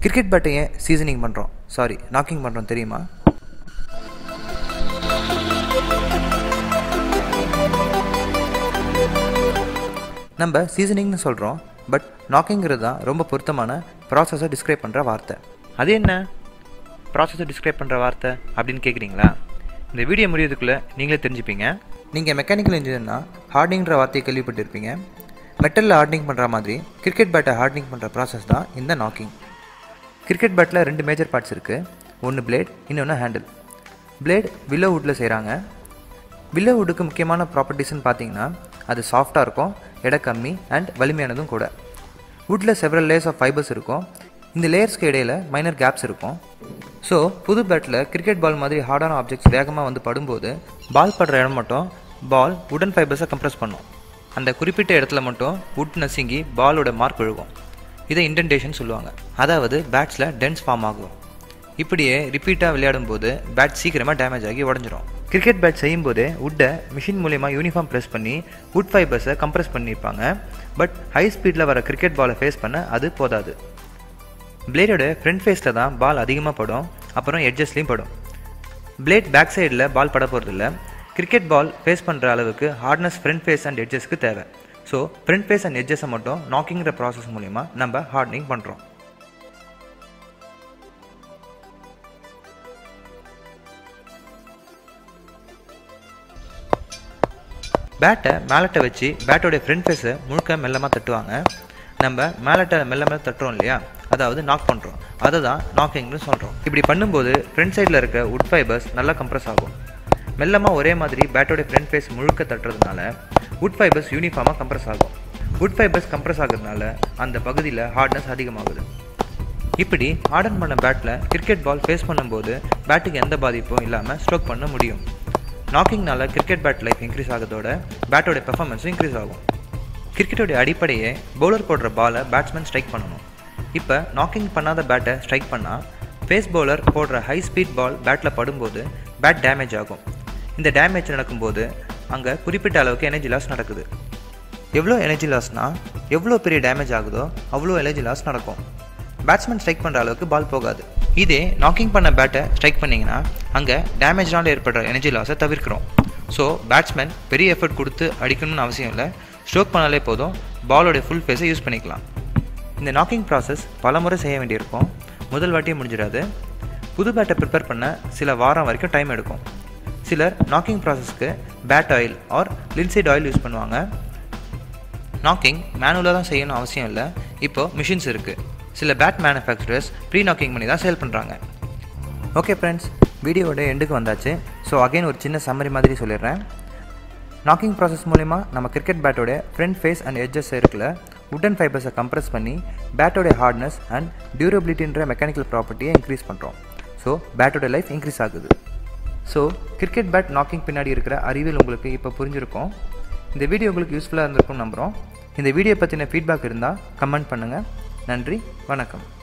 cricket பேட்டை ஏன் seasoning பண்ணுறோம் sorry knocking பண்ணுறோம் தெரியுமா நம்ம சீசனிங்னு சொல்கிறோம் பட் நாக்கிங்கிறது தான் ரொம்ப பொருத்தமான ப்ராசஸை டிஸ்கிரைப் பண்ணுற வார்த்தை அது என்ன ப்ராசஸை டிஸ்கிரைப் பண்ணுற வார்த்தை அப்படின்னு கேட்குறீங்களா இந்த வீடியோ முடியறதுக்குள்ளே நீங்களே தெரிஞ்சுப்பீங்க நீங்கள் மெக்கானிக்கல் இன்ஜினியர்னா ஹார்டிங்கிற வார்த்தையை கேள்விப்பட்டிருப்பீங்க மெட்டலில் ஹார்டிங் பண்ணுற மாதிரி கிரிக்கெட் பேட்டை ஹார்டிங் பண்ணுற ப்ராசஸ் தான் இந்த நாக்கிங் கிரிக்கெட் பேட்டில் ரெண்டு மேஜர் பார்ட்ஸ் இருக்குது ஒன்று பிளேட் இன்னொன்று ஹேண்டில் பிளேட் வில்லோ வுட்டில் செய்கிறாங்க வில்லோ வுட்டுக்கு முக்கியமான ப்ராப்பர்ட்டிஸ்னு பார்த்தீங்கன்னா அது சாஃப்டாக இருக்கும் எடை கம்மி அண்ட் வலிமையானதும் கூட வுட்டில் செவரல் லேயர்ஸ் ஆஃப் ஃபைபர்ஸ் இருக்கும் இந்த லேயர்ஸ்க்கு இடையில் மைனர் கேப்ஸ் இருக்கும் ஸோ புது பேட்டில் கிரிக்கெட் பால் மாதிரி ஹார்டான ஆப்ஜெக்ட்ஸ் வேகமாக வந்து படும்போது பால் படுற இடம் மட்டும் பால் உடன் ஃபைபர்ஸை கம்ப்ரஸ் பண்ணும் அந்த குறிப்பிட்ட இடத்துல மட்டும் வுட் நசுங்கி பாலோட மார்க் விழுகும் இதை இன்டென்டேஷன் சொல்லுவாங்க அதாவது பேட்ஸில் டென்ஸ் ஃபார்ம் ஆகும் இப்படியே ரிப்பீட்டாக விளையாடும் போது பேட் சீக்கிரமாக டேமேஜ் ஆகி உடஞ்சிரும் கிரிக்கெட் பேட் செய்யும்போதே வுட்டை மிஷின் மூலயமா யூனிஃபார்ம் ப்ரெஸ் பண்ணி வுட் ஃபைபர்ஸை கம்ப்ரஸ் பண்ணியிருப்பாங்க பட் ஹை ஸ்பீடில் வர கிரிக்கெட் பாலை ஃபேஸ் பண்ண அது போதாது பிளேடோட ஃப்ரண்ட் ஃபேஸில் தான் பால் அதிகமாக படும் அப்புறம் எட்ஜஸ்லேயும் படும் பிளேட் பேக் சைடில் பால் பட போகிறதில்ல கிரிக்கெட் பால் ஃபேஸ் பண்ணுற அளவுக்கு ஹார்ட்னஸ் ஃப்ரண்ட் ஃபேஸ் அண்ட் எட்ஜஸ்க்கு தேவை ஸோ ஃப்ரண்ட் ஃபேஸ் அண்ட் எட்ஜஸை மட்டும் நாக்கிங்கிற ப்ராசஸ் மூலிமா நம்ம ஹார்டனிங் பண்ணுறோம் பேட்டை மேலட்டை வச்சு பேட்டோடைய ஃப்ரண்ட் ஃபேஸை முழுக்க மெல்லமாக தட்டுவாங்க நம்ம மேலட்டை மெல்ல மெல்ல தட்டுறோம் இல்லையா அதாவது நாக் பண்ணுறோம் அதை தான் நாக்கிங்னு சொல்கிறோம் இப்படி பண்ணும்போது ஃப்ரண்ட் சைடில் இருக்க உட் ஃபைபர்ஸ் நல்லா கம்ப்ரஸ் ஆகும் மெல்லமாக ஒரே மாதிரி பேட்டோடைய ஃப்ரண்ட் ஃபேஸ் முழுக்க தட்டுறதுனால உட் ஃபைபர்ஸ் யூனிஃபார்மாக கம்ப்ரஸ் ஆகும் உட் ஃபைபர்ஸ் கம்ப்ரஸ் ஆகுறதுனால அந்த பகுதியில் ஹார்ட்னஸ் அதிகமாகுது இப்படி ஹார்டன் பண்ண பேட்டில் கிரிக்கெட் பால் ஃபேஸ் பண்ணும்போது பேட்டுக்கு எந்த பாதிப்பும் இல்லாமல் ஸ்ட்ரோக் பண்ண முடியும் நாக்கிங்னால கிரிக்கெட் பேட் லைஃப் இன்க்ரீஸ் ஆகிறதோட பேட்டோட பெர்ஃபார்மன்ஸும் இன்க்ரீஸ் ஆகும் கிரிக்கெட்டோடைய அடிப்படையே பவுலர் போடுற பாலை பேட்ஸ்மேன் ஸ்ட்ரைக் பண்ணணும் இப்போ நாக்கிங் பண்ணாத பேட்டை ஸ்ட்ரைக் பண்ணால் ஃபேஸ் பவுலர் போடுற ஹை ஸ்பீட் பால் பேட்டில் படும்போது பேட் டேமேஜ் ஆகும் இந்த டேமேஜ் நடக்கும்போது அங்கே குறிப்பிட்ட அளவுக்கு எனர்ஜி லாஸ் நடக்குது எவ்வளோ எனர்ஜி லாஸ்னால் எவ்வளோ பெரிய டேமேஜ் ஆகுதோ அவ்வளோ எனர்ஜி லாஸ் நடக்கும் பேட்ஸ்மேன் ஸ்ட்ரைக் பண்ணுற அளவுக்கு பால் போகாது இதே நாக்கிங் பண்ண பேட்டை ஸ்ட்ரைக் பண்ணிங்கன்னா அங்கே டேமேஜ்னால் ஏற்படுற எனர்ஜி லாஸை தவிர்க்கிறோம் ஸோ பேட்ஸ்மேன் பெரிய எஃபர்ட் கொடுத்து அடிக்கணும்னு அவசியம் இல்லை ஸ்ட்ரோக் பண்ணாலே போதும் பாலோட ஃபுல் ஃபேஸை யூஸ் பண்ணிக்கலாம் இந்த நாக்கிங் ப்ராசஸ் பல முறை செய்ய வேண்டியிருக்கும் முதல் வாட்டியே முடிஞ்சிடாது புது பேட்டை ப்ரிப்பேர் பண்ண சில வாரம் வரைக்கும் டைம் எடுக்கும் சிலர் நாக்கிங் ப்ராசஸ்க்கு bat oil or linseed oil use பண்ணுவாங்க நாக்கிங் மேனுவலாக தான் செய்யணும் அவசியம் இல்லை இப்போது மிஷின்ஸ் இருக்குது சில பேட் மேனுஃபேக்சரர்ஸ் ப்ரீ நாக்கிங் பண்ணி தான் சேல் பண்ணுறாங்க ஓகே ஃப்ரெண்ட்ஸ் வீடியோவோட எண்டுக்கு வந்தாச்சு ஸோ அகைன் ஒரு சின்ன சம்மரி மாதிரி சொல்லிடுறேன் நாக்கிங் ப்ராசஸ் மூலிமா நம்ம கிரிக்கெட் பேட்டோட ஃப்ரண்ட் ஃபேஸ் அண்ட் எட்ஜஸ் இருக்குல்ல உட்டன் ஃபைபர்ஸை கம்ப்ரஸ் பண்ணி பேட்டோட ஹார்ட்னஸ் அண்ட் டியூரபிலிட்டின்ற மெக்கானிக்கல் ப்ராப்பர்ட்டியை இன்க்ரீஸ் பண்ணுறோம் ஸோ பேட்டோட லைஃப் இன்க்ரீஸ் ஆகுது ஸோ கிரிக்கெட் பேட் நாக்கிங் பின்னாடி இருக்கிற அறிவியல் உங்களுக்கு இப்போ புரிஞ்சிருக்கும் இந்த வீடியோ உங்களுக்கு யூஸ்ஃபுல்லாக இருந்திருக்கும் நம்புகிறோம் இந்த வீடியோ பற்றின ஃபீட்பேக் இருந்தால் கமெண்ட் பண்ணுங்கள் நன்றி வணக்கம்